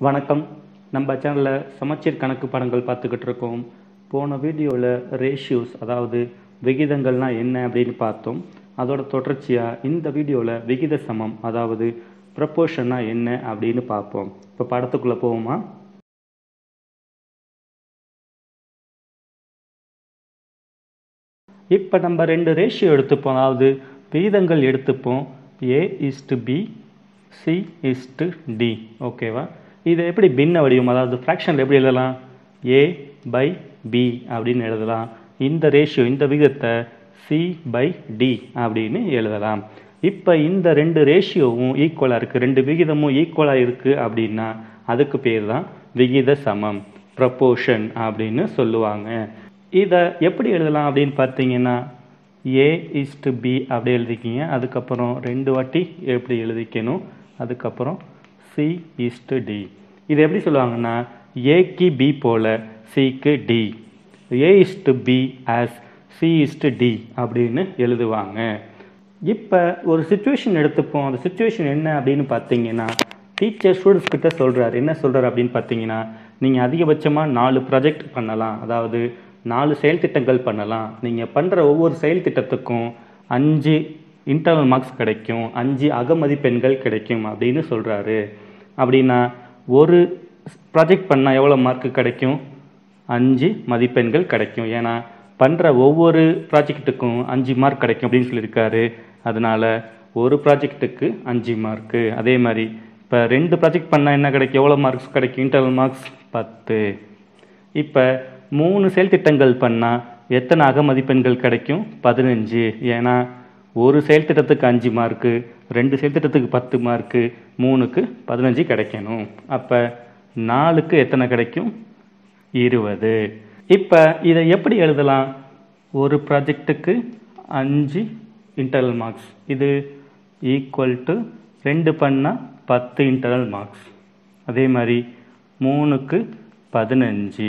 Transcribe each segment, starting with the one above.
வணக்கம் நம்ம சேனலில் சமச்சீர் கணக்கு பாடங்கள் பார்த்துக்கிட்டு இருக்கோம் போன வீடியோவில் ரேஷியோஸ் அதாவது விகிதங்கள்னா என்ன அப்படின்னு பார்த்தோம் அதோட தொடர்ச்சியாக இந்த வீடியோவில் விகித சமம் அதாவது ப்ரப்போர்ஷன்னா என்ன அப்படின்னு பார்ப்போம் இப்போ படத்துக்குள்ளே போவோமா இப்போ நம்ம ரெண்டு ரேஷியோ எடுத்துப்போம் அதாவது விகிதங்கள் எடுத்துப்போம் A is to B C is to D ஓகேவா இதை எப்படி பின்ன வடிவம் அதாவது ஃப்ராக்ஷனில் எப்படி எழுதலாம் ஏ பை பி அப்படின்னு எழுதலாம் இந்த ரேஷியோ இந்த விகிதத்தை சி பை டி அப்படின்னு எழுதலாம் இப்போ இந்த ரெண்டு ரேஷியோவும் ஈக்குவலாக இருக்குது ரெண்டு விகிதமும் ஈக்குவலாக இருக்குது அப்படின்னா அதுக்கு பேர் தான் விகித சமம் ப்ரப்போர்ஷன் அப்படின்னு சொல்லுவாங்க இதை எப்படி எழுதலாம் அப்படின்னு பார்த்தீங்கன்னா ஏ இஸ்டு பி அப்படி எழுதிக்கிங்க அதுக்கப்புறம் ரெண்டு வாட்டி எப்படி எழுதிக்கணும் அதுக்கப்புறம் சி இஸ்டு டி இது எப்படி சொல்லுவாங்கன்னா ஏக்கு பி போல சிக்கு D A is to B as C is to D அப்படின்னு எழுதுவாங்க இப்போ ஒரு சுச்சுவேஷன் எடுத்துப்போம் அந்த சுச்சுவேஷன் என்ன அப்படின்னு பார்த்தீங்கன்னா டீச்சர் ஸ்டூடெண்ட்ஸ் கிட்ட சொல்கிறார் என்ன சொல்கிறார் அப்படின்னு பார்த்தீங்கன்னா நீங்கள் அதிகபட்சமாக நாலு ப்ராஜெக்ட் பண்ணலாம் அதாவது நாலு செயல் திட்டங்கள் பண்ணலாம் நீங்கள் பண்ணுற ஒவ்வொரு செயல் திட்டத்துக்கும் அஞ்சு இன்டர்னல் மார்க்ஸ் கிடைக்கும் அஞ்சு அகமதிப்பெண்கள் கிடைக்கும் அப்படின்னு சொல்கிறாரு அப்படின்னா ஒரு ப்ராஜெக்ட் பண்ணால் எவ்வளோ மார்க்கு கிடைக்கும் அஞ்சு மதிப்பெண்கள் கிடைக்கும் ஏன்னா பண்ணுற ஒவ்வொரு ப்ராஜெக்ட்டுக்கும் அஞ்சு மார்க் கிடைக்கும் அப்படின்னு சொல்லியிருக்காரு அதனால் ஒரு ப்ராஜெக்ட்டுக்கு அஞ்சு மார்க்கு அதே மாதிரி இப்போ ரெண்டு ப்ராஜெக்ட் பண்ணால் என்ன கிடைக்கும் எவ்வளோ மார்க்ஸ் கிடைக்கும் இன்டர்னல் மார்க்ஸ் பத்து இப்போ மூணு செயல் திட்டங்கள் பண்ணால் எத்தனை அகமதிப்பெண்கள் கிடைக்கும் பதினஞ்சு ஏன்னா ஒரு செயல் திட்டத்துக்கு அஞ்சு மார்க்கு ரெண்டு செயல் திட்டத்துக்கு பத்து மார்க்கு மூணுக்கு பதினஞ்சு கிடைக்கணும் அப்போ நாலுக்கு எத்தனை கிடைக்கும் இருபது இப்போ இதை எப்படி எழுதலாம் ஒரு ப்ராஜெக்ட்டுக்கு அஞ்சு இன்டர்னல் மார்க்ஸ் இது ஈக்குவல் டு ரெண்டு பண்ணால் பத்து இன்டர்னல் மார்க்ஸ் அதே மாதிரி மூணுக்கு பதினஞ்சு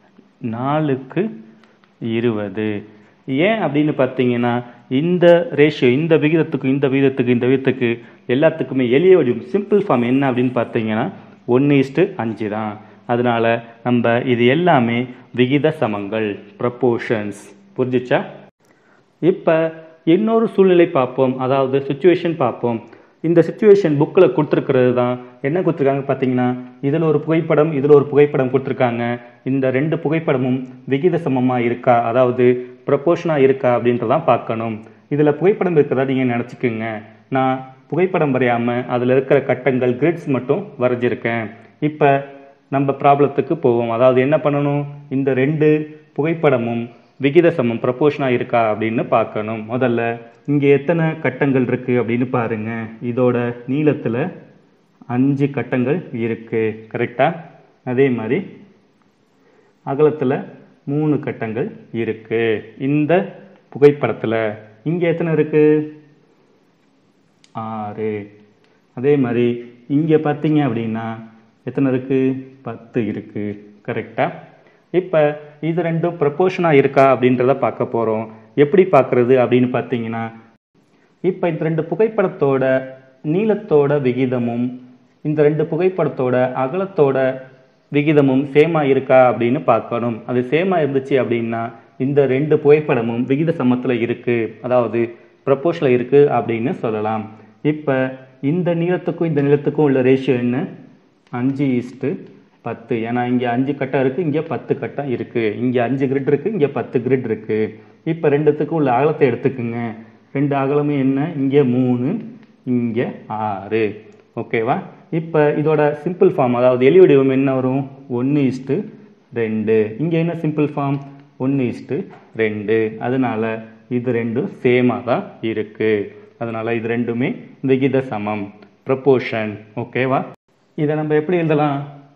நாலுக்கு இருபது ஏன் அப்படின்னு பார்த்தீங்கன்னா இந்த ரேஷியோ இந்த விகிதத்துக்கு இந்த விகிதத்துக்கு இந்த விகிதத்துக்கு எல்லாத்துக்குமே எளிய வடிவம் சிம்பிள் ஃபார்ம் என்ன அப்படின்னு பார்த்தீங்கன்னா ஒன்று இஸ்ட்டு அஞ்சு தான் அதனால நம்ம இது எல்லாமே விகித சமங்கள் ப்ரப்போர்ஷன்ஸ் புரிஞ்சிச்சா இப்போ இன்னொரு சூழ்நிலை பார்ப்போம் அதாவது சுச்சுவேஷன் பார்ப்போம் இந்த சுச்சுவேஷன் புக்கில் கொடுத்துருக்கிறது தான் என்ன கொடுத்துருக்காங்க பார்த்தீங்கன்னா இதில் ஒரு புகைப்படம் இதில் ஒரு புகைப்படம் கொடுத்துருக்காங்க இந்த ரெண்டு புகைப்படமும் விகித சமமாக இருக்கா அதாவது ப்ரப்போர்ஷனாக இருக்கா அப்படின்றதான் பார்க்கணும் இதில் புகைப்படம் இருக்கிறதா நீங்கள் நினச்சிக்கோங்க நான் புகைப்படம் வரையாமல் அதில் இருக்கிற கட்டங்கள் கிரிட்ஸ் மட்டும் வரைஞ்சிருக்கேன் இப்போ நம்ம ப்ராப்ளத்துக்கு போவோம் அதாவது என்ன பண்ணணும் இந்த ரெண்டு புகைப்படமும் விகித சமம் ப்ரப்போர்ஷனாக இருக்கா அப்படின்னு பார்க்கணும் முதல்ல இங்கே எத்தனை கட்டங்கள் இருக்குது அப்படின்னு பாருங்க இதோட நீளத்தில் அஞ்சு கட்டங்கள் இருக்குது கரெக்டாக அதே மாதிரி அகலத்தில் மூணு கட்டங்கள் இருக்குது இந்த புகைப்படத்தில் இங்கே எத்தனை இருக்குது ஆறு அதே மாதிரி இங்கே பார்த்தீங்க அப்படின்னா எத்தனை இருக்குது பத்து இருக்குது கரெக்டாக இப்போ இது ரெண்டும் ப்ரப்போர்ஷனாக இருக்கா அப்படின்றத பார்க்க போகிறோம் எப்படி பார்க்குறது அப்படின்னு பார்த்தீங்கன்னா இப்போ இந்த ரெண்டு புகைப்படத்தோட நீளத்தோட விகிதமும் இந்த ரெண்டு புகைப்படத்தோட அகலத்தோட விகிதமும் சேமாக இருக்கா அப்படின்னு பார்க்கணும் அது சேமாக இருந்துச்சு அப்படின்னா இந்த ரெண்டு புகைப்படமும் விகித சமத்தில் இருக்குது அதாவது ப்ரப்போர்ஷனில் இருக்குது அப்படின்னு சொல்லலாம் இப்போ இந்த நீளத்துக்கும் இந்த நீளத்துக்கும் உள்ள ரேஷியோ என்ன அஞ்சு ஈஸ்ட்டு பத்து ஏன்னா இங்கே அஞ்சு கட்டம் இருக்குது இங்கே பத்து கட்டம் இருக்குது இங்கே அஞ்சு கிரிட் இருக்குது இங்கே பத்து கிரிட் இருக்குது இப்போ ரெண்டுத்துக்கும் உள்ள அகலத்தை எடுத்துக்குங்க ரெண்டு அகலமும் என்ன இங்கே மூணு இங்கே ஆறு ஓகேவா இப்போ இதோட சிம்பிள் ஃபார்ம் அதாவது எலி வடிவம் என்ன வரும் ஒன்று இஸ்ட்டு ரெண்டு இங்கே என்ன சிம்பிள் ஃபார்ம் ஒன்று இஸ்ட்டு ரெண்டு அதனால இது ரெண்டும் சேமாக தான் இருக்குது அதனால் இது ரெண்டுமே விகித சமம் ப்ரப்போர்ஷன் ஓகேவா இதை நம்ம எப்படி எழுதலாம்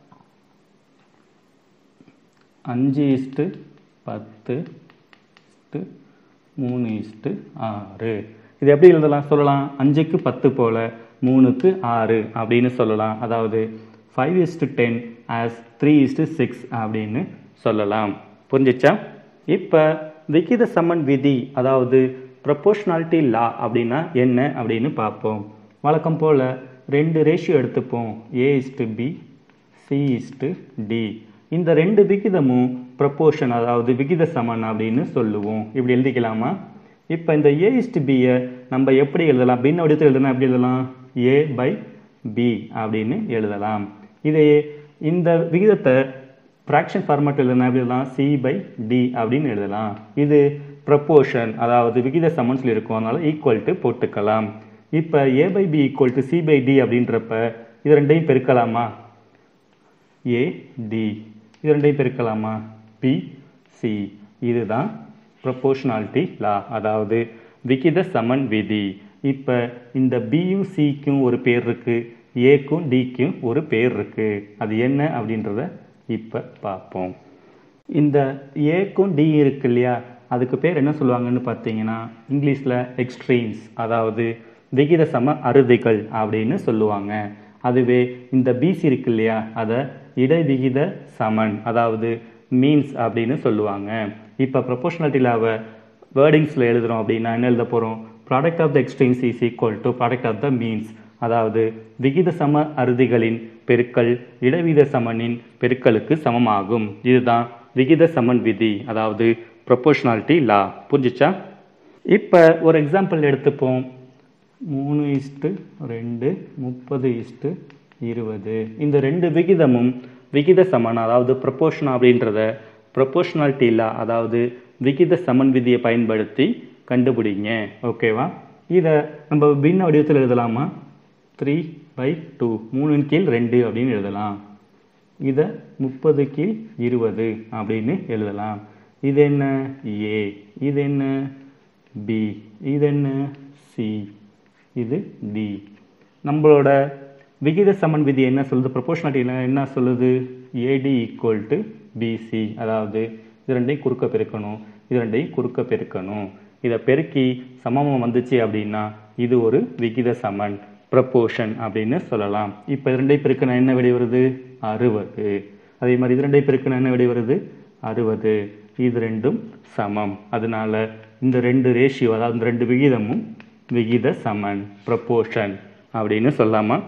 அஞ்சு இஸ்ட்டு பத்து இஸ்ட்டு மூணு இஸ்ட்டு ஆறு இது எப்படி எழுதலாம் சொல்லலாம் அஞ்சுக்கு பத்து போல் மூணுக்கு ஆறு அப்படின்னு சொல்லலாம் அதாவது five is to ten as three is to six அப்படின்னு சொல்லலாம் புரிஞ்சிச்சா இப்போ விகித சமன் விதி அதாவது ப்ரப்போர்ஷனாலிட்டி லா அப்படின்னா என்ன அப்படின்னு பார்ப்போம் வழக்கம் போல் ரெண்டு ரேஷியோ எடுத்துப்போம் A is to B C is to D இந்த ரெண்டு விகிதமும் ப்ரப்போர்ஷன் அதாவது விகித சமன் அப்படின்னு சொல்லுவோம் இப்படி எழுதிக்கலாமா இப்போ இந்த ஏ இஸ்டு பியை நம்ம எப்படி எழுதலாம் பின்ன வடிவத்தில் எழுதலாம் எப்படி எழுதலாம் ஏ பை பி அப்படின்னு எழுதலாம் இதை இந்த விகிதத்தை ஃப்ராக்ஷன் ஃபார்மேட் எழுதலாம் எப்படி எழுதலாம் சி பை டி அப்படின்னு எழுதலாம் இது ப்ரப்போர்ஷன் அதாவது விகித சமன் சொல்லியிருக்கோம் அதனால ஈக்குவல் டு போட்டுக்கலாம் இப்போ A by B equal to C by D அப்படின்றப்ப இது ரெண்டையும் பெருக்கலாமா ஏ டி இது ரெண்டையும் பெருக்கலாமா பி சி இதுதான் ப்ரொபோஷனாலிட்டி லா அதாவது விகித சமன் விதி இப்போ இந்த பியும் சிக்கும் ஒரு பேர் இருக்கு ஏக்கும் டிக்கும் ஒரு பேர் இருக்கு அது என்ன அப்படின்றத இப்போ பார்ப்போம் இந்த ஏக்கும் டி இருக்கு இல்லையா அதுக்கு பேர் என்ன சொல்லுவாங்கன்னு பார்த்தீங்கன்னா இங்கிலீஷில் எக்ஸ்ட்ரீம்ஸ் அதாவது விகித சம அறுதிகள் அப்படின்னு சொல்லுவாங்க அதுவே இந்த பிசி இருக்கு இல்லையா அதை இடைவிகித சமன் அதாவது மீன்ஸ் அப்படின்னு சொல்லுவாங்க இப்போ ப்ரொபோஷனாலிட்டி லாவை வேர்டிங்ஸில் எழுதுகிறோம் அப்படின்னா என்ன எழுத போகிறோம் product of the extremes is equal to product of the means அதாவது விகித சம அறுதிகளின் பெருக்கல் இடைவிகித சமனின் பெருக்கலுக்கு சமமாகும் இதுதான் விகித சமன் விதி அதாவது ப்ரொபோஷனாலிட்டி லா புரிஞ்சிச்சா இப்போ ஒரு எக்ஸாம்பிள் எடுத்துப்போம் மூணு இஸ்ட்டு ரெண்டு முப்பது இஸ்ட்டு இருபது இந்த ரெண்டு விகிதமும் விகித சமன் அதாவது ப்ரொபோஷன் அப்படின்றத ப்ரொபோஷனாலிட்டி இல்லா அதாவது விகித சமன் விதியை பயன்படுத்தி கண்டுபிடிங்க ஓகேவா இதை நம்ம பின்ன வடிவத்தில் எழுதலாமா த்ரீ பை டூ மூணின் கீழ் ரெண்டு அப்படின்னு எழுதலாம் இதை முப்பது கீழ் இருபது அப்படின்னு எழுதலாம் இது என்ன ஏ இது என்ன பி இது என்ன சி இது டி நம்மளோட விகித சமன் விதி என்ன சொல்லுது ப்ரொபோஷனாலிட்டி என்ன சொல்லுது ஏடி ஈக்குவல் டு பிசி அதாவது இது ரெண்டையும் குறுக்க பெருக்கணும் இது ரெண்டையும் குறுக்க பெருக்கணும் இதை பெருக்கி சமமாக வந்துச்சு அப்படின்னா இது ஒரு விகித சமன் ப்ரப்போர்ஷன் அப்படின்னு சொல்லலாம் இப்போ இது ரெண்டையும் பெருக்கினா என்ன விடை வருது அறுபது அதே மாதிரி இது ரெண்டையும் பெருக்கினா என்ன விடை வருது அறுபது இது ரெண்டும் சமம் அதனால இந்த ரெண்டு ரேஷியோ அதாவது இந்த ரெண்டு விகிதமும் விகித சமன் ப்ரப்போர்ஷன் அப்படின்னு சொல்லாமா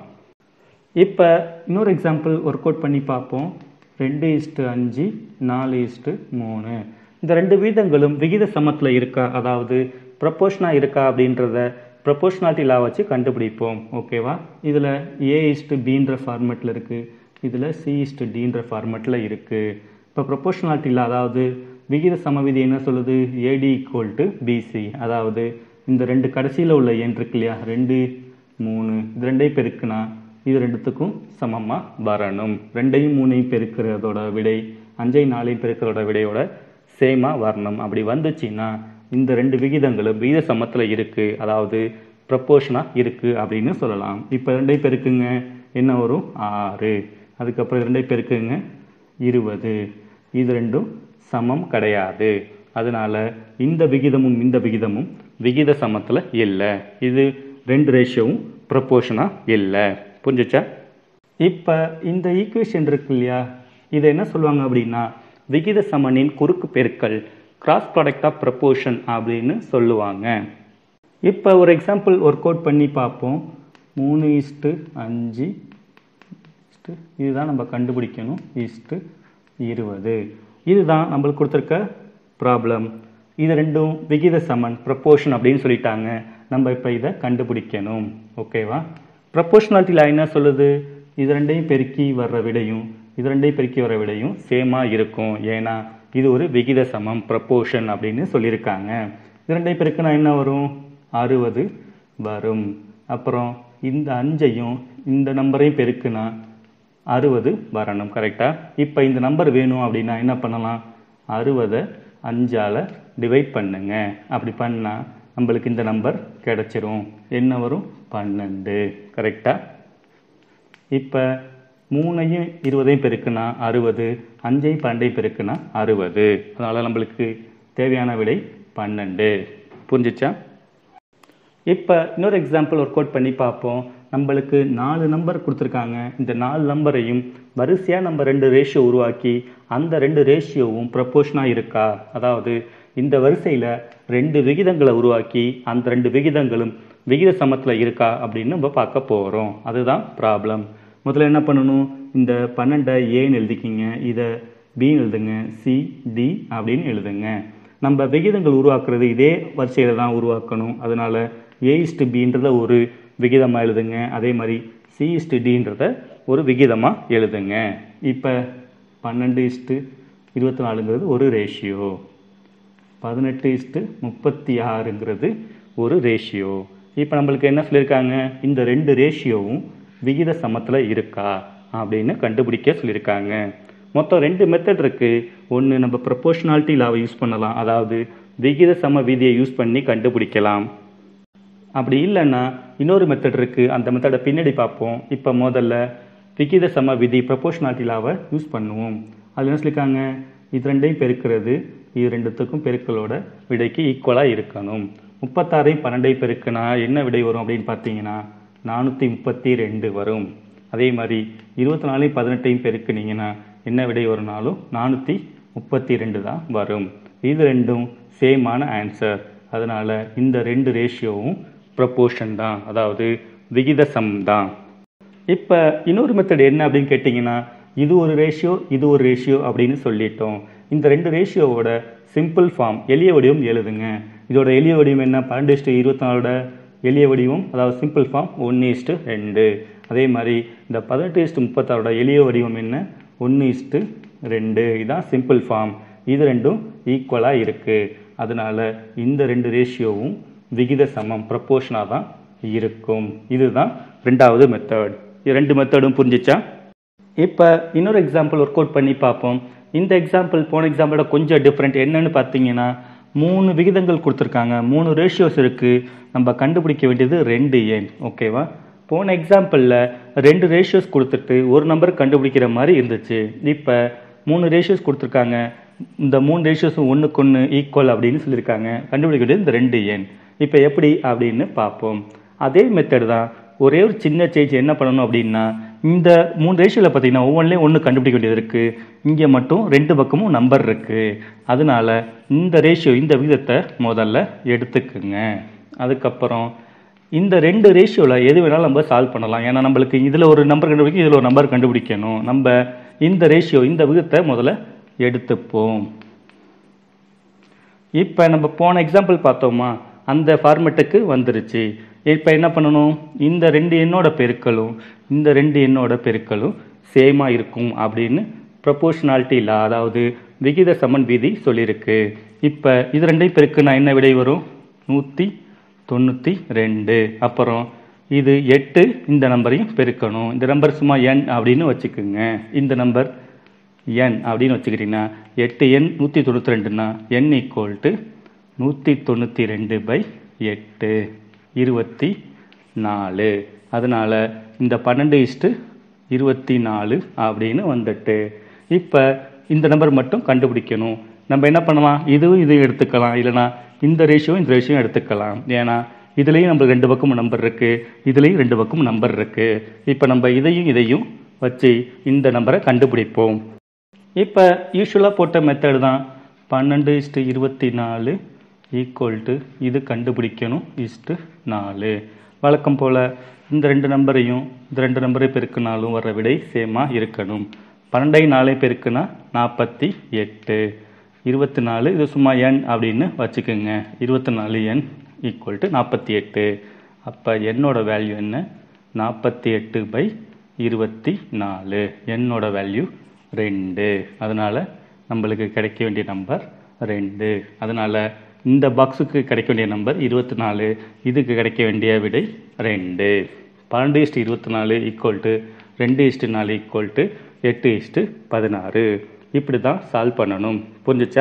இப்போ இன்னொரு எக்ஸாம்பிள் ஒர்க் அவுட் பண்ணி பார்ப்போம் ரெண்டு இஸ்ட்டு அஞ்சு நாலு இஸ்ட்டு மூணு இந்த ரெண்டு வீதங்களும் விகித சமத்தில் இருக்கா அதாவது ப்ரப்போர்ஷனாக இருக்கா அப்படின்றத ப்ரப்போர்ஷனாலிட்டி லா வச்சு கண்டுபிடிப்போம் ஓகேவா இதில் ஏ இஸ்ட்டு பின்ற ஃபார்மெட்டில் இருக்குது இதில் சி இஸ்ட்டு டின்ற ஃபார்மெட்டில் இருக்குது இப்போ ப்ரொபோஷனாலிட்டி லா அதாவது விகித சமவிதி என்ன சொல்லுது ஏடி ஈக்குவல் டு பிசி அதாவது இந்த ரெண்டு கடைசியில் உள்ள எண் இருக்கு இல்லையா ரெண்டு மூணு இது ரெண்டையும் பெருக்குனா இது ரெண்டுத்துக்கும் சமமாக வரணும் ரெண்டையும் மூணையும் பெருக்கிறதோட விடை அஞ்சை நாலையும் பெருக்கிறதோட விடையோட சேமாக வரணும் அப்படி வந்துச்சுன்னா இந்த ரெண்டு விகிதங்களும் விகித சமத்தில் இருக்குது அதாவது ப்ரப்போர்ஷனாக இருக்குது அப்படின்னு சொல்லலாம் இப்போ ரெண்டையும் பெருக்குங்க என்ன வரும் ஆறு அதுக்கப்புறம் ரெண்டையும் பெருக்குங்க இருபது இது ரெண்டும் சமம் கிடையாது அதனால இந்த விகிதமும் இந்த விகிதமும் விகித சமத்தில் இல்லை இது ரெண்டு ரேஷியோவும் ப்ரப்போர்ஷனாக இல்லை புரிஞ்சுச்சா இப்போ இந்த ஈக்குவேஷன் இருக்கு இல்லையா இதை என்ன சொல்லுவாங்க அப்படின்னா விகித சமனின் குறுக்கு பெருக்கல் கிராஸ் ப்ராடக்ட் ஆஃப் ப்ரப்போர்ஷன் அப்படின்னு சொல்லுவாங்க இப்போ ஒரு எக்ஸாம்பிள் ஒர்க் அவுட் பண்ணி பார்ப்போம் மூணு இஸ்ட்டு அஞ்சு இஸ்ட்டு இதுதான் நம்ம கண்டுபிடிக்கணும் இஸ்ட்டு இருபது இதுதான் நம்மளுக்கு கொடுத்துருக்க ப்ராப்ளம் இது ரெண்டும் விகித சமன் ப்ரப்போர்ஷன் அப்படின்னு சொல்லிட்டாங்க நம்ம இப்போ இதை கண்டுபிடிக்கணும் ஓகேவா ப்ரப்போர்ஷனாலிட்டி லா என்ன சொல்லுது இது ரெண்டையும் பெருக்கி வர்ற விடையும் இது ரெண்டையும் பெருக்கி வர விடையும் சேமாக இருக்கும் ஏன்னா இது ஒரு விகித சமம் ப்ரப்போர்ஷன் அப்படின்னு சொல்லியிருக்காங்க இது ரெண்டையும் பெருக்குனா என்ன வரும் அறுபது வரும் அப்புறம் இந்த அஞ்சையும் இந்த நம்பரையும் பெருக்குனா அறுபது வரணும் கரெக்டாக இப்போ இந்த நம்பர் வேணும் அப்படின்னா என்ன பண்ணலாம் அறுபதை அஞ்சால் டிவைட் பண்ணுங்க அப்படி பண்ணால் நம்மளுக்கு இந்த நம்பர் கிடைச்சிரும் என்ன வரும் பன்னெண்டு கரெக்டாக இப்போ மூணையும் இருபதையும் பெருக்குனா அறுபது அஞ்சையும் பன்னெண்டையும் பெருக்குனா அறுபது அதனால் நம்மளுக்கு தேவையான விடை பன்னெண்டு புரிஞ்சிச்சா இப்போ இன்னொரு எக்ஸாம்பிள் ஒர்க் அவுட் பண்ணி பார்ப்போம் நம்மளுக்கு நாலு நம்பர் கொடுத்துருக்காங்க இந்த நாலு நம்பரையும் வரிசையாக நம்ம ரெண்டு ரேஷியோ உருவாக்கி அந்த ரெண்டு ரேஷியோவும் ப்ரப்போர்ஷனாக இருக்கா அதாவது இந்த வரிசையில் ரெண்டு விகிதங்களை உருவாக்கி அந்த ரெண்டு விகிதங்களும் விகித சமத்தில் இருக்கா அப்படின்னு நம்ம பார்க்க போகிறோம் அதுதான் ப்ராப்ளம் முதல்ல என்ன பண்ணணும் இந்த பன்னெண்டை ஏன்னு எழுதிக்கிங்க இதை பின்னு எழுதுங்க சி டி அப்படின்னு எழுதுங்க நம்ம விகிதங்கள் உருவாக்குறது இதே வரிசையில் தான் உருவாக்கணும் அதனால் ஏ இஸ்டு பின்றத ஒரு விகிதமாக எழுதுங்க அதே மாதிரி சி இஸ்டு டின்றத ஒரு விகிதமாக எழுதுங்க இப்போ பன்னெண்டு இஸ்டு இருபத்தி நாலுங்கிறது ஒரு ரேஷியோ பதினெட்டு இஸ்டு முப்பத்தி ஆறுங்கிறது ஒரு ரேஷியோ இப்போ நம்மளுக்கு என்ன சொல்லியிருக்காங்க இந்த ரெண்டு ரேஷியோவும் விகித சமத்தில் இருக்கா அப்படின்னு கண்டுபிடிக்க சொல்லியிருக்காங்க மொத்தம் ரெண்டு மெத்தட் இருக்கு ஒன்று நம்ம ப்ரொபோஷனாலிட்டி லாவை யூஸ் பண்ணலாம் அதாவது விகித சம விதியை யூஸ் பண்ணி கண்டுபிடிக்கலாம் அப்படி இல்லைன்னா இன்னொரு மெத்தட் இருக்கு அந்த மெத்தடை பின்னாடி பார்ப்போம் இப்போ முதல்ல விகித சம விதி ப்ரொபோஷனாலிட்டி லாவை யூஸ் பண்ணுவோம் அதில் என்ன சொல்லியிருக்காங்க இது ரெண்டையும் பெருக்கிறது இது ரெண்டுத்துக்கும் பெருக்களோட விடைக்கு ஈக்குவலாக இருக்கணும் முப்பத்தாறையும் பன்னெண்டையும் பெருக்குனா என்ன விடை வரும் அப்படின்னு பார்த்தீங்கன்னா நானூற்றி முப்பத்தி ரெண்டு வரும் அதே மாதிரி இருபத்தி நாலையும் பதினெட்டையும் பெருக்குனீங்கன்னா என்ன விடை வரும்னாலும் நானூற்றி முப்பத்தி ரெண்டு தான் வரும் இது ரெண்டும் சேமான ஆன்சர் அதனால் இந்த ரெண்டு ரேஷியோவும் ப்ரப்போர்ஷன் தான் அதாவது விகித சம் தான் இப்போ இன்னொரு மெத்தட் என்ன அப்படின்னு கேட்டிங்கன்னா இது ஒரு ரேஷியோ இது ஒரு ரேஷியோ அப்படின்னு சொல்லிட்டோம் இந்த ரெண்டு ரேஷியோவோட சிம்பிள் ஃபார்ம் எளிய வடிவம் எழுதுங்க இதோட எளிய வடிவம் என்ன பன்னெண்டு இஸ்டு இருபத்தி நாலோட எளிய வடிவம் அதாவது சிம்பிள் ஃபார்ம் ஒன்று இஸ்டு ரெண்டு அதே மாதிரி இந்த பதினெட்டு இஸ்டு முப்பத்தாறோட எளிய வடிவம் என்ன ஒன்று இஸ்டு ரெண்டு இதுதான் சிம்பிள் ஃபார்ம் இது ரெண்டும் ஈக்குவலாக இருக்குது அதனால இந்த ரெண்டு ரேஷியோவும் விகித சமம் ப்ரப்போர்ஷனாக தான் இருக்கும் இதுதான் ரெண்டாவது மெத்தட் இது ரெண்டு மெத்தடும் புரிஞ்சிச்சா இப்போ இன்னொரு எக்ஸாம்பிள் ஒர்க் அவுட் பண்ணி பார்ப்போம் இந்த எக்ஸாம்பிள் போன எக்ஸாம்பிளோட கொஞ்சம் டிஃப்ரெண்ட் என்னன்னு பார்த்தீங்கன்னா மூணு விகிதங்கள் கொடுத்துருக்காங்க மூணு ரேஷியோஸ் இருக்குது நம்ம கண்டுபிடிக்க வேண்டியது ரெண்டு எண் ஓகேவா போன எக்ஸாம்பிளில் ரெண்டு ரேஷியோஸ் கொடுத்துட்டு ஒரு நம்பர் கண்டுபிடிக்கிற மாதிரி இருந்துச்சு இப்போ மூணு ரேஷியோஸ் கொடுத்துருக்காங்க இந்த மூணு ரேஷியோஸும் ஒன்றுக்கு ஒன்று ஈக்குவல் அப்படின்னு சொல்லியிருக்காங்க கண்டுபிடிக்க வேண்டியது இந்த ரெண்டு எண் இப்போ எப்படி அப்படின்னு பார்ப்போம் அதே மெத்தட் தான் ஒரே ஒரு சின்ன சேஞ்ச் என்ன பண்ணணும் அப்படின்னா இந்த மூணு ரேஷியோவில் பார்த்தீங்கன்னா ஒவ்வொன்றிலையும் ஒன்று கண்டுபிடிக்க வேண்டியது இருக்குது இங்கே மட்டும் ரெண்டு பக்கமும் நம்பர் இருக்குது அதனால இந்த ரேஷியோ இந்த விகிதத்தை முதல்ல எடுத்துக்குங்க அதுக்கப்புறம் இந்த ரெண்டு ரேஷியோவில் எது வேணாலும் நம்ம சால்வ் பண்ணலாம் ஏன்னா நம்மளுக்கு இதில் ஒரு நம்பர் கண்டுபிடிக்க இதில் ஒரு நம்பர் கண்டுபிடிக்கணும் நம்ம இந்த ரேஷியோ இந்த விகிதத்தை முதல்ல எடுத்துப்போம் இப்போ நம்ம போன எக்ஸாம்பிள் பார்த்தோமா அந்த ஃபார்மெட்டுக்கு வந்துருச்சு இப்போ என்ன பண்ணணும் இந்த ரெண்டு எண்ணோட பெருக்கலும் இந்த ரெண்டு எண்ணோட பெருக்கலும் சேமாக இருக்கும் அப்படின்னு ப்ரொபோஷனாலிட்டி லா அதாவது விகித சமன் விதி சொல்லியிருக்கு இப்போ இது ரெண்டையும் பெருக்குனா என்ன விடை வரும் நூற்றி தொண்ணூற்றி ரெண்டு அப்புறம் இது எட்டு இந்த நம்பரையும் பெருக்கணும் இந்த நம்பர் சும்மா என் அப்படின்னு வச்சுக்கோங்க இந்த நம்பர் என் அப்படின்னு வச்சுக்கிட்டிங்கன்னா எட்டு எண் நூற்றி தொண்ணூற்றி ரெண்டுனா என் ஈக்குவல் டு நூற்றி தொண்ணூற்றி ரெண்டு பை எட்டு இருபத்தி நாலு அதனால் இந்த பன்னெண்டு இஸ்ட்டு இருபத்தி நாலு அப்படின்னு வந்துட்டு இப்போ இந்த நம்பர் மட்டும் கண்டுபிடிக்கணும் நம்ம என்ன பண்ணலாம் இதுவும் இதையும் எடுத்துக்கலாம் இல்லைனா இந்த ரேஷியோவும் இந்த ரேஷியோவும் எடுத்துக்கலாம் ஏன்னா இதுலேயும் நம்மளுக்கு ரெண்டு பக்கமும் நம்பர் இருக்குது இதுலேயும் ரெண்டு பக்கமும் நம்பர் இருக்குது இப்போ நம்ம இதையும் இதையும் வச்சு இந்த நம்பரை கண்டுபிடிப்போம் இப்போ யூஸ்வலாக போட்ட மெத்தட் தான் பன்னெண்டு இஸ்ட்டு இருபத்தி நாலு ஈக்குவல் டு இது கண்டுபிடிக்கணும் இஸ்ட்டு நாலு வழக்கம் போல் இந்த ரெண்டு நம்பரையும் இந்த ரெண்டு நம்பரை பெருக்கினாலும் வர விடை சேமாக இருக்கணும் பன்னெண்டை நாளை பெருக்குனா நாற்பத்தி எட்டு இருபத்தி நாலு இது சும்மா எண் அப்படின்னு வச்சுக்கோங்க இருபத்தி நாலு எண் ஈக்குவல் டு நாற்பத்தி எட்டு அப்போ என்னோட வேல்யூ என்ன நாற்பத்தி எட்டு பை இருபத்தி நாலு என்னோட வேல்யூ ரெண்டு அதனால் நம்மளுக்கு கிடைக்க வேண்டிய நம்பர் ரெண்டு அதனால் இந்த பாக்ஸுக்கு கிடைக்க வேண்டிய நம்பர் இருபத்தி நாலு இதுக்கு கிடைக்க வேண்டிய விடை ரெண்டு பன்னெண்டு இஸ்ட்டு இருபத்தி நாலு ஈக்குவல் டு ரெண்டு இஸ்ட்டு நாலு ஈக்குவல் டு எட்டு இஸ்ட்டு பதினாறு இப்படி தான் சால்வ் பண்ணணும் புரிஞ்சுச்சா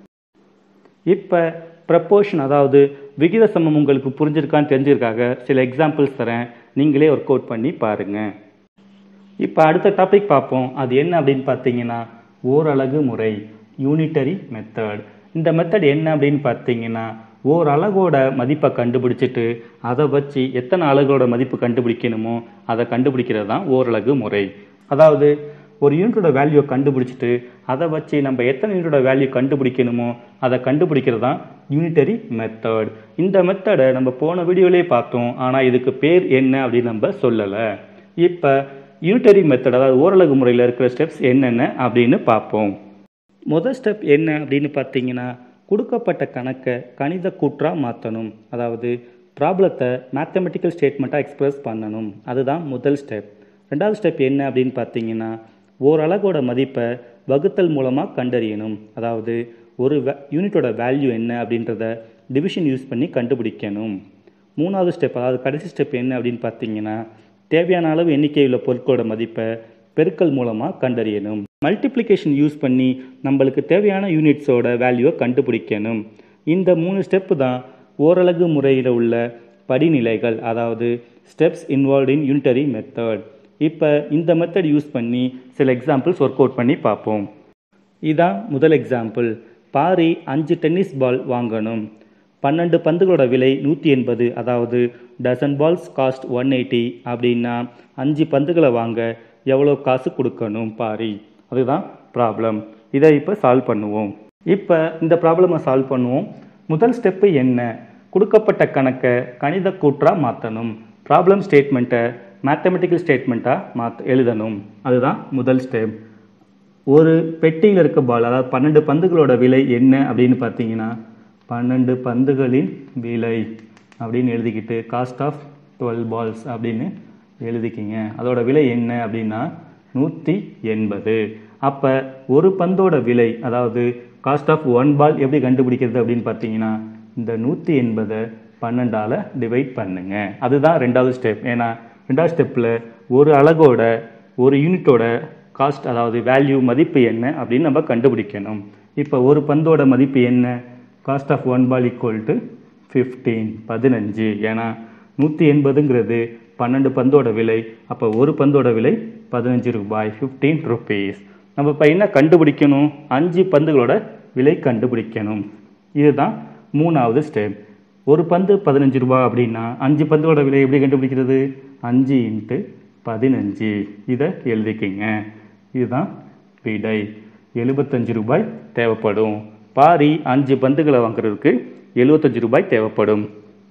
இப்போ ப்ரப்போர்ஷன் அதாவது விகித சமம் உங்களுக்கு புரிஞ்சிருக்கான்னு தெரிஞ்சிருக்காக சில எக்ஸாம்பிள்ஸ் தரேன் நீங்களே ஒர்க் அவுட் பண்ணி பாருங்கள் இப்போ அடுத்த டாபிக் பார்ப்போம் அது என்ன அப்படின்னு பார்த்தீங்கன்னா ஓரலகு முறை யூனிட்டரி மெத்தட் இந்த மெத்தட் என்ன அப்படின்னு பார்த்தீங்கன்னா ஓர் அலகோட மதிப்பை கண்டுபிடிச்சிட்டு அதை வச்சு எத்தனை அலகோட மதிப்பு கண்டுபிடிக்கணுமோ அதை கண்டுபிடிக்கிறது தான் ஓரலகு முறை அதாவது ஒரு யூனிட்டோட வேல்யூவை கண்டுபிடிச்சிட்டு அதை வச்சு நம்ம எத்தனை யூனிட்டோட வேல்யூ கண்டுபிடிக்கணுமோ அதை கண்டுபிடிக்கிறது தான் யூனிட்டரி மெத்தட் இந்த மெத்தடை நம்ம போன வீடியோலேயே பார்த்தோம் ஆனால் இதுக்கு பேர் என்ன அப்படின்னு நம்ம சொல்லலை இப்போ யூனிட்டரி மெத்தட் அதாவது ஓரலகு முறையில் இருக்கிற ஸ்டெப்ஸ் என்னென்ன அப்படின்னு பார்ப்போம் முதல் ஸ்டெப் என்ன அப்படின்னு பார்த்தீங்கன்னா கொடுக்கப்பட்ட கணக்கை கணித கூற்றாக மாற்றணும் அதாவது ப்ராப்ளத்தை மேத்தமெட்டிக்கல் ஸ்டேட்மெண்ட்டாக எக்ஸ்பிரஸ் பண்ணணும் அதுதான் முதல் ஸ்டெப் ரெண்டாவது ஸ்டெப் என்ன அப்படின்னு பார்த்தீங்கன்னா ஓரளவோட மதிப்பை வகுத்தல் மூலமாக கண்டறியணும் அதாவது ஒரு யூனிட்டோட வேல்யூ என்ன அப்படின்றத டிவிஷன் யூஸ் பண்ணி கண்டுபிடிக்கணும் மூணாவது ஸ்டெப் அதாவது கடைசி ஸ்டெப் என்ன அப்படின்னு பார்த்தீங்கன்னா தேவையான அளவு எண்ணிக்கையுள்ள பொருட்களோட மதிப்பை பெருக்கல் மூலமாக கண்டறியணும் மல்டிப்ளிகேஷன் யூஸ் பண்ணி நம்மளுக்கு தேவையான யூனிட்ஸோட வேல்யூவை கண்டுபிடிக்கணும் இந்த மூணு ஸ்டெப்பு தான் ஓரலகு முறையில் உள்ள படிநிலைகள் அதாவது steps involve in unitary method இப்போ இந்த மெத்தட் யூஸ் பண்ணி சில எக்ஸாம்பிள்ஸ் ஒர்க் அவுட் பண்ணி பார்ப்போம் இதான் முதல் எக்ஸாம்பிள் பாரி அஞ்சு டென்னிஸ் பால் வாங்கணும் பன்னெண்டு பந்துகளோட விலை நூற்றி எண்பது அதாவது dozen balls cost one eighty அப்படின்னா அஞ்சு பந்துகளை வாங்க எவ்வளோ காசு கொடுக்கணும் பாரி அதுதான் ப்ராப்ளம் இதை இப்போ சால்வ் பண்ணுவோம் இப்போ இந்த ப்ராப்ளமை சால்வ் பண்ணுவோம் முதல் ஸ்டெப்பு என்ன கொடுக்கப்பட்ட கணக்கை கணித கூற்றாக மாற்றணும் ப்ராப்ளம் ஸ்டேட்மெண்ட்டை மேத்தமெட்டிக்கல் ஸ்டேட்மெண்ட்டாக மாற்ற எழுதணும் அதுதான் முதல் ஸ்டெப் ஒரு பெட்டியில் இருக்க பால் அதாவது பன்னெண்டு பந்துகளோட விலை என்ன அப்படின்னு பார்த்தீங்கன்னா பன்னெண்டு பந்துகளின் விலை அப்படின்னு எழுதிக்கிட்டு காஸ்ட் ஆஃப் டுவெல் பால்ஸ் அப்படின்னு எழுதிக்கிங்க அதோட விலை என்ன அப்படின்னா நூற்றி எண்பது அப்போ ஒரு பந்தோட விலை அதாவது காஸ்ட் ஆஃப் ஒன் பால் எப்படி கண்டுபிடிக்கிறது அப்படின்னு பார்த்தீங்கன்னா இந்த நூற்றி எண்பதை பன்னெண்டால் டிவைட் பண்ணுங்க அதுதான் ரெண்டாவது ஸ்டெப் ஏன்னா ரெண்டாவது ஸ்டெப்பில் ஒரு அலகோட ஒரு யூனிட்டோட காஸ்ட் அதாவது வேல்யூ மதிப்பு என்ன அப்படின்னு நம்ம கண்டுபிடிக்கணும் இப்போ ஒரு பந்தோட மதிப்பு என்ன cost of one ball equal to fifteen பதினஞ்சு ஏன்னா நூற்றி எண்பதுங்கிறது பன்னெண்டு பந்தோட விலை அப்போ ஒரு பந்தோட விலை பதினஞ்சு ரூபாய் ஃபிஃப்டீன் ருபீஸ் நம்ம இப்போ என்ன கண்டுபிடிக்கணும் அஞ்சு பந்துகளோட விலை கண்டுபிடிக்கணும் இதுதான் மூணாவது ஸ்டெப் ஒரு பந்து பதினஞ்சு ரூபாய் அப்படின்னா அஞ்சு பந்தோட விலை எப்படி கண்டுபிடிக்கிறது அஞ்சு இன்ட்டு பதினஞ்சு இதை எழுதிக்கிங்க இதுதான் விடை எழுபத்தஞ்சு ரூபாய் தேவைப்படும் பாரி அஞ்சு பந்துகளை வாங்குறதுக்கு எழுபத்தஞ்சு ரூபாய் தேவைப்படும்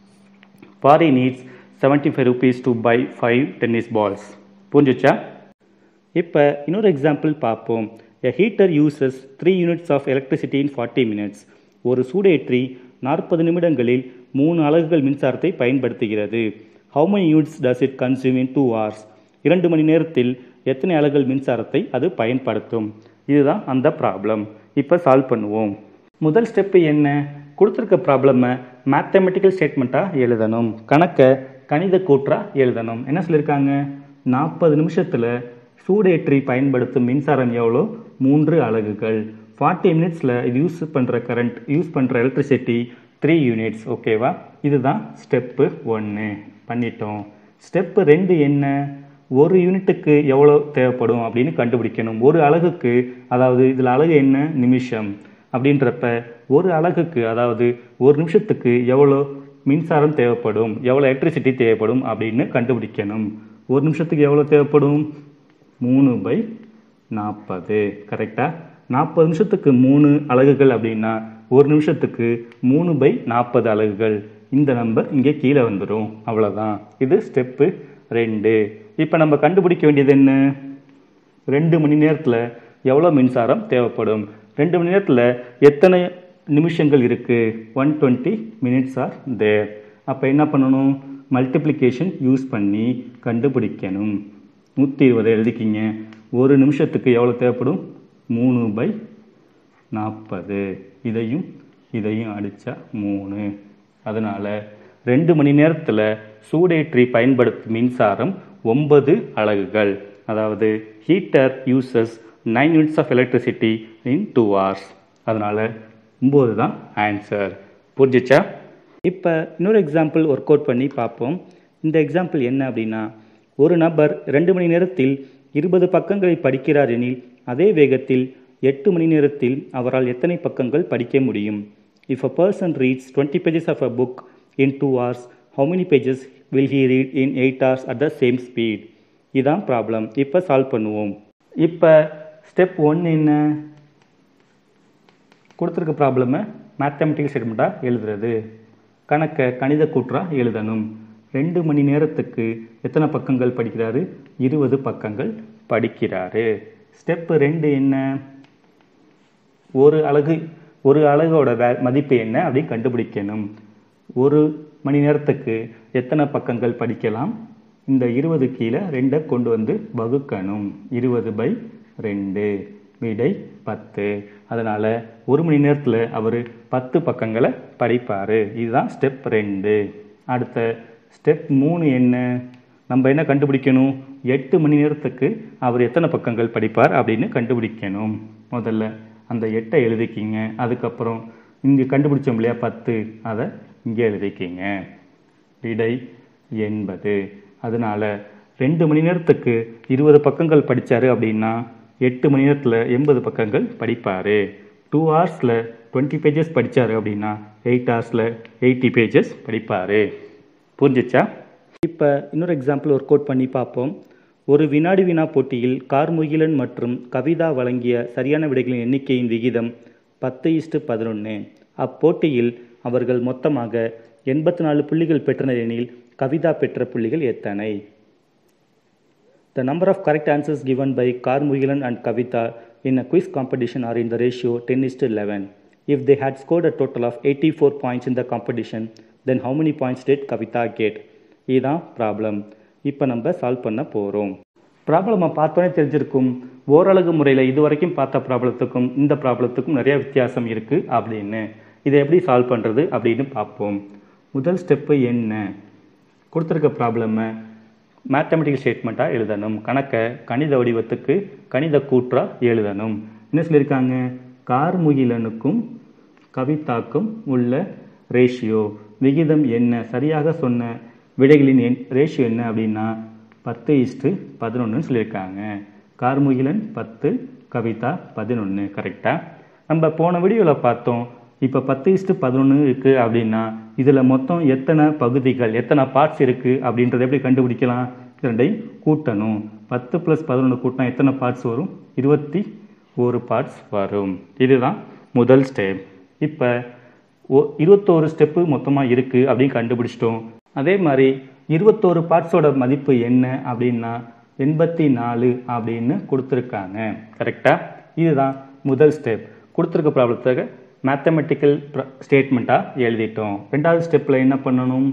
Pari needs seventy five rupees to buy five tennis balls புரிஞ்சுச்சா இப்போ இன்னொரு எக்ஸாம்பிள் பார்ப்போம் a heater uses three units of electricity in forty minutes ஒரு சூடேற்றி நாற்பது நிமிடங்களில் மூணு அலகுகள் மின்சாரத்தை பயன்படுத்துகிறது how many units does it consume in two hours இரண்டு மணி நேரத்தில் எத்தனை அலகுகள் மின்சாரத்தை அது பயன்படுத்தும் இதுதான் அந்த ப்ராப்ளம் இப்போ சால்வ் பண்ணுவோம் முதல் ஸ்டெப்பு என்ன கொடுத்துருக்க ப்ராப்ளமை மேத்தமெட்டிக்கல் ஸ்டேட்மெண்ட்டாக எழுதணும் கணக்கை கணித கூற்றாக எழுதணும் என்ன சொல்லியிருக்காங்க நாற்பது நிமிஷத்தில் சூடேற்றி பயன்படுத்தும் மின்சாரம் எவ்வளோ மூன்று அலகுகள் ஃபார்ட்டி மினிட்ஸில் இது யூஸ் பண்ணுற கரண்ட் யூஸ் பண்ணுற எலக்ட்ரிசிட்டி த்ரீ யூனிட்ஸ் ஓகேவா இதுதான் ஸ்டெப்பு ஒன்று பண்ணிட்டோம் ஸ்டெப்பு ரெண்டு என்ன ஒரு யூனிட்டுக்கு எவ்வளோ தேவைப்படும் அப்படின்னு கண்டுபிடிக்கணும் ஒரு அலகுக்கு அதாவது இதில் அலகு என்ன நிமிஷம் அப்படின்றப்ப ஒரு அலகுக்கு அதாவது ஒரு நிமிஷத்துக்கு எவ்வளோ மின்சாரம் தேவைப்படும் எவ்வளோ எலக்ட்ரிசிட்டி தேவைப்படும் அப்படின்னு கண்டுபிடிக்கணும் ஒரு நிமிஷத்துக்கு எவ்வளோ தேவைப்படும் மூணு பை நாற்பது கரெக்டாக நாற்பது நிமிஷத்துக்கு மூணு அலகுகள் அப்படின்னா ஒரு நிமிஷத்துக்கு மூணு பை நாற்பது அலகுகள் இந்த நம்பர் இங்கே கீழே வந்துடும் அவ்வளோதான் இது ஸ்டெப்பு ரெண்டு இப்போ நம்ம கண்டுபிடிக்க வேண்டியது என்ன ரெண்டு மணி நேரத்தில் எவ்வளோ மின்சாரம் தேவைப்படும் ரெண்டு மணி நேரத்தில் எத்தனை நிமிஷங்கள் இருக்குது one twenty minutes are there அப்போ என்ன பண்ணணும் மல்டிப்ளிகேஷன் யூஸ் பண்ணி கண்டுபிடிக்கணும் நூற்றி இருபது எழுதிக்கிங்க ஒரு நிமிஷத்துக்கு எவ்வளோ தேவைப்படும் மூணு பை நாற்பது இதையும் இதையும் அடித்தா மூணு அதனால் ரெண்டு மணி நேரத்தில் சூடேற்றி பயன்படுத்தும் மின்சாரம் ஒன்பது அலகுகள் அதாவது heater uses nine units of electricity in two hours அதனால் ஒம்பது தான் ஆன்சர் புரிஞ்சிச்சா இப்போ இன்னொரு எக்ஸாம்பிள் ஒர்க் அவுட் பண்ணி பார்ப்போம் இந்த எக்ஸாம்பிள் என்ன அப்படின்னா ஒரு நபர் ரெண்டு மணி நேரத்தில் இருபது பக்கங்களை படிக்கிறார் எனில் அதே வேகத்தில் எட்டு மணி நேரத்தில் அவரால் எத்தனை பக்கங்கள் படிக்க முடியும் if a person reads twenty pages of a book in two hours how many pages will he read in eight hours at the same speed இதான் ப்ராப்ளம் இப்போ சால்வ் பண்ணுவோம் இப்போ ஸ்டெப் ஒன் என்ன கொடுத்துருக்க ப்ராப்ளமை மேத்தமெட்டிக்கல் ஸ்டேட்மெண்ட்டாக எழுதுறது கணக்கை கணித கூற்றா எழுதணும் ரெண்டு மணி நேரத்துக்கு எத்தனை பக்கங்கள் படிக்கிறாரு இருபது பக்கங்கள் படிக்கிறாரு ஸ்டெப் ரெண்டு என்ன ஒரு அலகு ஒரு அலகோட வே மதிப்பு என்ன அப்படின்னு கண்டுபிடிக்கணும் ஒரு மணி நேரத்துக்கு எத்தனை பக்கங்கள் படிக்கலாம் இந்த இருபது கீழே ரெண்டை கொண்டு வந்து வகுக்கணும் இருபது பை ரெண்டு விடை பத்து அதனால் ஒரு மணி நேரத்தில் அவர் பத்து பக்கங்களை படிப்பார் இதுதான் ஸ்டெப் ரெண்டு அடுத்த ஸ்டெப் மூணு என்ன நம்ம என்ன கண்டுபிடிக்கணும் எட்டு மணி நேரத்துக்கு அவர் எத்தனை பக்கங்கள் படிப்பார் அப்படின்னு கண்டுபிடிக்கணும் முதல்ல அந்த எட்டை எழுதிக்கிங்க அதுக்கப்புறம் இங்கே கண்டுபிடிச்சோம் இல்லையா பத்து அதை இங்கே எழுதிக்கிங்க விடை எண்பது அதனால ரெண்டு மணி நேரத்துக்கு இருபது பக்கங்கள் படித்தார் அப்படின்னா எட்டு மணி நேரத்தில் எண்பது பக்கங்கள் படிப்பார் டூ ஹவர்ஸில் டுவெண்ட்டி பேஜஸ் படித்தார் அப்படின்னா எயிட் ஹவர்ஸில் எயிட்டி பேஜஸ் படிப்பார் புரிஞ்சிச்சா இப்போ இன்னொரு எக்ஸாம்பிள் ஒர்க் அவுட் பண்ணி பார்ப்போம் ஒரு வினாடி வினா போட்டியில் கார்முகிலன் மற்றும் கவிதா வழங்கிய சரியான விடைகளின் எண்ணிக்கையின் விகிதம் பத்து இஸ்டு பதினொன்று அப்போட்டியில் அவர்கள் மொத்தமாக எண்பத்தி நாலு புள்ளிகள் பெற்றனர் எனில் கவிதா பெற்ற புள்ளிகள் எத்தனை The number of correct answers given by Karmugilan and Kavita in a quiz competition are in the ratio 10 is to 11. If they had scored a total of 84 points in the competition, then how many points did Kavita get? இதுதான் problem இப்போ நம்ம solve பண்ண போகிறோம் ப்ராப்ளமை பார்த்தோன்னே தெரிஞ்சிருக்கும் ஓரளவு முறையில் இது வரைக்கும் பார்த்த ப்ராப்ளத்துக்கும் இந்த ப்ராப்ளத்துக்கும் நிறைய வித்தியாசம் இருக்குது அப்படின்னு இதை எப்படி சால்வ் பண்ணுறது அப்படின்னு பார்ப்போம் முதல் ஸ்டெப்பு என்ன கொடுத்துருக்க ப்ராப்ளமை மேத்தமெட்டிக்கல் ஸ்டேட்மெண்ட்டாக எழுதணும் கணக்கை கணித வடிவத்துக்கு கணித கூற்றாக எழுதணும் என்ன சொல்லியிருக்காங்க கார்முகிலனுக்கும் கவிதாக்கும் உள்ள ரேஷியோ விகிதம் என்ன சரியாக சொன்ன விடைகளின் எண் ரேஷியோ என்ன அப்படின்னா பத்து இஸ்டு பதினொன்றுன்னு சொல்லியிருக்காங்க கார்முகிலன் பத்து கவிதா பதினொன்று கரெக்டாக நம்ம போன வீடியோவில் பார்த்தோம் இப்போ பத்து இஸ்டு பதினொன்று இருக்குது அப்படின்னா இதில் மொத்தம் எத்தனை பகுதிகள் எத்தனை பார்ட்ஸ் இருக்குது அப்படின்றத எப்படி கண்டுபிடிக்கலாம் ரெண்டையும் கூட்டணும் பத்து ப்ளஸ் பதினொன்று கூட்டினா எத்தனை பார்ட்ஸ் வரும் இருபத்தி ஒரு பார்ட்ஸ் வரும் இதுதான் முதல் ஸ்டெப் இப்போ ஓ இருபத்தோரு ஸ்டெப்பு மொத்தமாக இருக்குது அப்படின்னு கண்டுபிடிச்சிட்டோம் அதே மாதிரி இருபத்தோரு பார்ட்ஸோட மதிப்பு என்ன அப்படின்னா எண்பத்தி நாலு அப்படின்னு கொடுத்துருக்காங்க கரெக்டாக இதுதான் முதல் ஸ்டெப் கொடுத்துருக்க ப்ராப்ளத்துக்கு மேத்தமெட்டிக்கல் ஸ்டேட்மெண்ட்டாக எழுதிட்டோம் ரெண்டாவது ஸ்டெப்பில் என்ன பண்ணணும்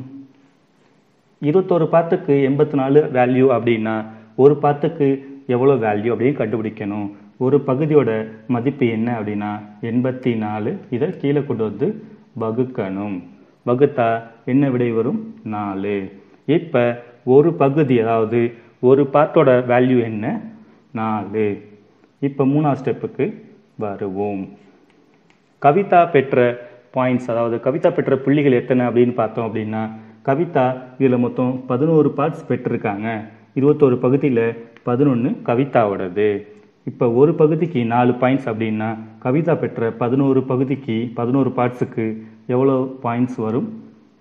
இருபத்தோரு பாத்துக்கு எண்பத்தி நாலு வேல்யூ அப்படின்னா ஒரு பாத்துக்கு எவ்வளோ வேல்யூ அப்படின்னு கண்டுபிடிக்கணும் ஒரு பகுதியோட மதிப்பு என்ன அப்படின்னா எண்பத்தி நாலு இதை கீழே கொண்டு வந்து வகுக்கணும் வகுத்தா என்ன விடை வரும் நாலு இப்போ ஒரு பகுதி அதாவது ஒரு பார்ட்டோட வேல்யூ என்ன நாலு இப்போ மூணாவது ஸ்டெப்புக்கு வருவோம் கவிதா பெற்ற பாயிண்ட்ஸ் அதாவது கவிதா பெற்ற புள்ளிகள் எத்தனை அப்படின்னு பார்த்தோம் அப்படின்னா கவிதா இதில் மொத்தம் பதினோரு பார்ட்ஸ் பெற்றிருக்காங்க இருபத்தோரு பகுதியில் பதினொன்று கவிதாவோடது இப்போ ஒரு பகுதிக்கு நாலு பாயிண்ட்ஸ் அப்படின்னா கவிதா பெற்ற பதினோரு பகுதிக்கு பதினோரு பார்ட்ஸுக்கு எவ்வளோ பாயிண்ட்ஸ் வரும்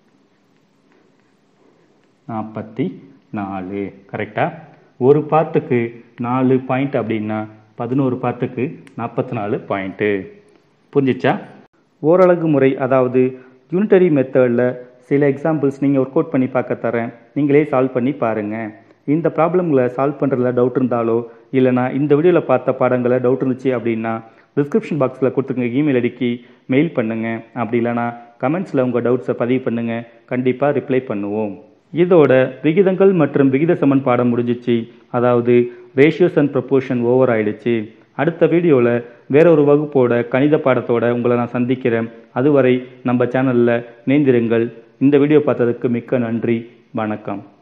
நாற்பத்தி நாலு கரெக்டாக ஒரு பார்ட்டுக்கு நாலு பாயிண்ட் அப்படின்னா பதினோரு பார்ட்டுக்கு நாற்பத்தி நாலு பாயிண்ட்டு புரிஞ்சிச்சா ஓரளவு முறை அதாவது யூனிட்டரி மெத்தடில் சில எக்ஸாம்பிள்ஸ் நீங்கள் ஒர்க் அவுட் பண்ணி பார்க்க தரேன் நீங்களே சால்வ் பண்ணி பாருங்கள் இந்த ப்ராப்ளங்களை சால்வ் பண்ணுறதுல டவுட் இருந்தாலோ இல்லைனா இந்த வீடியோவில் பார்த்த பாடங்களை டவுட் இருந்துச்சு அப்படின்னா டிஸ்கிரிப்ஷன் பாக்ஸில் கொடுத்துருங்க இமெயில் ஐடிக்கு மெயில் பண்ணுங்கள் அப்படி இல்லைனா கமெண்ட்ஸில் உங்கள் டவுட்ஸை பதிவு பண்ணுங்கள் கண்டிப்பாக ரிப்ளை பண்ணுவோம் இதோட விகிதங்கள் மற்றும் விகித சமன்பாடம் முடிஞ்சிச்சு அதாவது ரேஷியோஸ் அண்ட் ப்ரப்போர்ஷன் ஓவர் ஆயிடுச்சு அடுத்த வீடியோவில் வேற ஒரு வகுப்போட கணித பாடத்தோட உங்களை நான் சந்திக்கிறேன் அதுவரை நம்ம சேனலில் இணைந்திருங்கள் இந்த வீடியோ பார்த்ததுக்கு மிக்க நன்றி வணக்கம்